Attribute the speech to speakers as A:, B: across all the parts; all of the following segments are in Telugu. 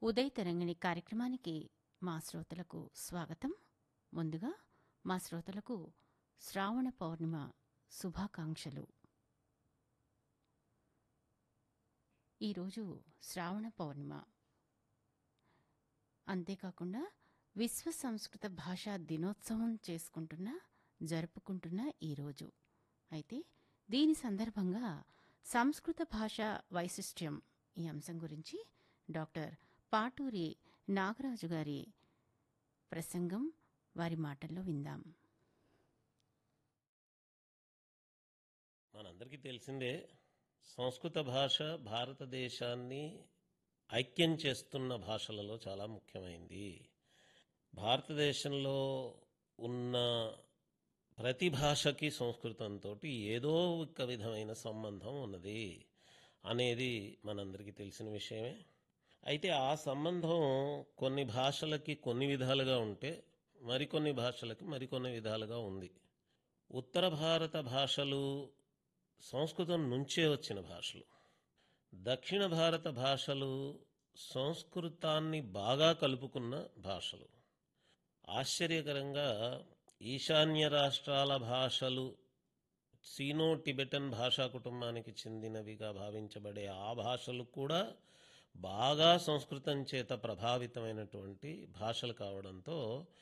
A: ఉదయ్ తరంగిణి కార్యక్రమానికి మా శ్రోతలకు స్వాగతం ముందుగా మా శ్రోతలకు శ్రావణ పౌర్ణిమ శుభాకాంక్షలు ఈరోజు శ్రావణ పౌర్ణిమ అంతేకాకుండా విశ్వ సంస్కృత భాషా దినోత్సవం చేసుకుంటున్న జరుపుకుంటున్న ఈరోజు అయితే దీని సందర్భంగా సంస్కృత భాష వైశిష్ట్యం ఈ అంశం గురించి డాక్టర్ పాటూరి నాగరాజు గారి ప్రసంగం వారి మాటల్లో విందాం
B: మనందరికీ తెలిసిందే సంస్కృత భాష భారతదేశాన్ని ఐక్యం చేస్తున్న భాషలలో చాలా ముఖ్యమైంది భారతదేశంలో ఉన్న ప్రతి భాషకి సంస్కృతంతో ఏదో ఒక విధమైన సంబంధం ఉన్నది అనేది మనందరికీ తెలిసిన విషయమే అయితే ఆ సంబంధం కొన్ని భాషలకి కొన్ని విధాలుగా ఉంటే మరికొన్ని భాషలకి మరికొన్ని విధాలుగా ఉంది ఉత్తర భారత భాషలు సంస్కృతం నుంచే వచ్చిన భాషలు దక్షిణ భారత భాషలు సంస్కృతాన్ని బాగా కలుపుకున్న భాషలు ఆశ్చర్యకరంగా ఈశాన్య రాష్ట్రాల భాషలు సీనో టిబెటన్ భాషా కుటుంబానికి చెందినవిగా భావించబడే ఆ భాషలు కూడా బాగా సంస్కృతం చేత ప్రభావితమైనటువంటి భాషలు కావడంతో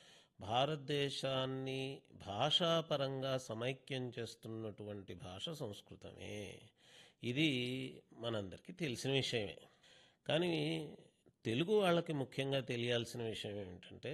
B: భారతదేశాన్ని భాషాపరంగా సమైక్యం చేస్తున్నటువంటి భాష సంస్కృతమే ఇది మనందరికీ తెలిసిన విషయమే కానీ తెలుగు వాళ్ళకి ముఖ్యంగా తెలియాల్సిన విషయం ఏమిటంటే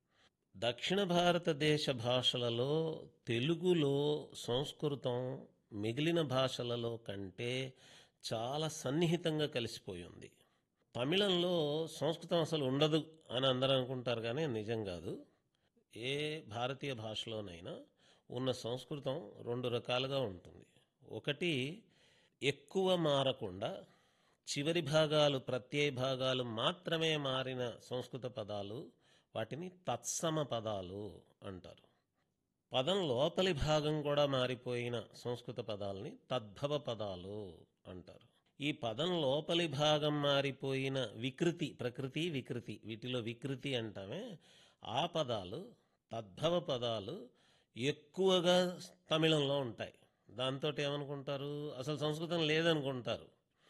B: దక్షిణ భారతదేశ భాషలలో తెలుగులో సంస్కృతం మిగిలిన భాషలలో కంటే చాలా సన్నిహితంగా కలిసిపోయి ఉంది తమిళంలో సంస్కృతం అసలు ఉండదు అని అందరూ అనుకుంటారు కానీ నిజం కాదు ఏ భారతీయ భాషలోనైనా ఉన్న సంస్కృతం రెండు రకాలుగా ఉంటుంది ఒకటి ఎక్కువ మారకుండా చివరి భాగాలు ప్రత్యయ భాగాలు మాత్రమే మారిన సంస్కృత పదాలు వాటిని తత్సమ పదాలు అంటారు పదం లోపలి భాగం కూడా మారిపోయిన సంస్కృత పదాలని తద్భవ పదాలు అంటారు ఈ పదం లోపలి భాగం మారిపోయిన వికృతి ప్రకృతి వికృతి వీటిలో వికృతి అంటామే ఆ పదాలు తద్భవ పదాలు ఎక్కువగా తమిళంలో ఉంటాయి దాంతో ఏమనుకుంటారు అసలు సంస్కృతం లేదనుకుంటారు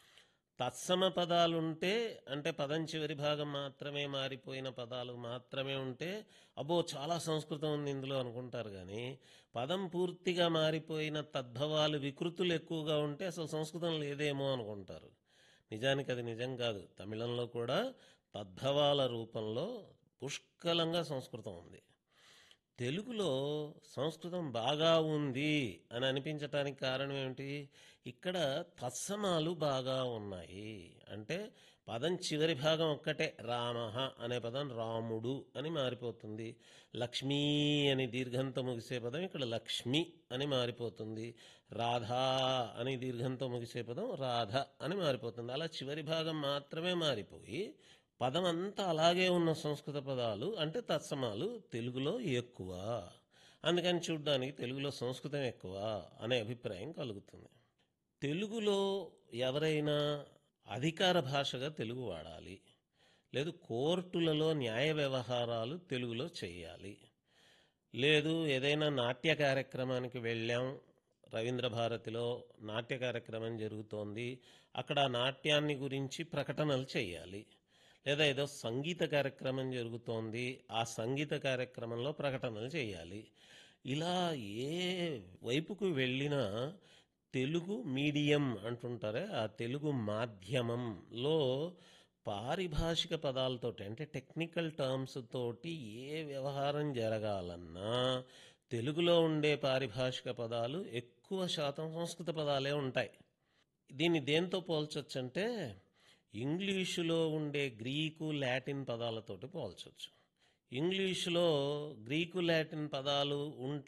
B: తత్సమ పదాలు ఉంటే అంటే పదం చివరి భాగం మాత్రమే మారిపోయిన పదాలు మాత్రమే ఉంటే అబ్బో చాలా సంస్కృతం ఉంది ఇందులో అనుకుంటారు కానీ పదం పూర్తిగా మారిపోయిన తద్భవాలు వికృతులు ఎక్కువగా ఉంటే అసలు సంస్కృతం లేదేమో అనుకుంటారు నిజానికి అది నిజం కాదు తమిళంలో కూడా తద్భవాల రూపంలో పుష్కలంగా సంస్కృతం ఉంది తెలుగులో సంస్కృతం బాగా ఉంది అని అనిపించటానికి కారణం ఏమిటి ఇక్కడ తత్సమాలు బాగా ఉన్నాయి అంటే పదం చివరి భాగం ఒక్కటే రామ అనే పదం రాముడు అని మారిపోతుంది లక్ష్మీ అని దీర్ఘంతో ముగిసే పదం ఇక్కడ లక్ష్మి అని మారిపోతుంది రాధా అని దీర్ఘంతో ముగిసే పదం రాధ అని మారిపోతుంది అలా చివరి భాగం మాత్రమే మారిపోయి పదం అంతా అలాగే ఉన్న సంస్కృత పదాలు అంటే తత్సమాలు తెలుగులో ఎక్కువ అందుకని చూడ్డానికి తెలుగులో సంస్కృతం ఎక్కువ అనే అభిప్రాయం కలుగుతుంది తెలుగులో ఎవరైనా అధికార భాషగా తెలుగు వాడాలి లేదు కోర్టులలో న్యాయ వ్యవహారాలు తెలుగులో చేయాలి లేదు ఏదైనా నాట్య కార్యక్రమానికి వెళ్ళాం రవీంద్ర భారతిలో నాట్య కార్యక్రమం జరుగుతోంది అక్కడ ఆ నాట్యాన్ని గురించి ప్రకటనలు చేయాలి లేదా ఏదో సంగీత కార్యక్రమం జరుగుతోంది ఆ సంగీత కార్యక్రమంలో ప్రకటనలు చేయాలి ఇలా ఏ వైపుకు వెళ్ళినా తెలుగు మీడియం అంటుంటారే ఆ తెలుగు మాధ్యమంలో పారిభాషిక పదాలతోటి అంటే టెక్నికల్ టర్మ్స్ తోటి ఏ వ్యవహారం జరగాలన్నా తెలుగులో ఉండే పారిభాషిక పదాలు ఎక్కువ శాతం సంస్కృత పదాలే ఉంటాయి దీన్ని దేంతో పోల్చొచ్చంటే ఇంగ్లీషులో ఉండే గ్రీకు లాటిన్ పదాలతోటి పోల్చొచ్చు ఇంగ్లీషులో గ్రీకు లాటిన్ పదాలు ఉంటాయి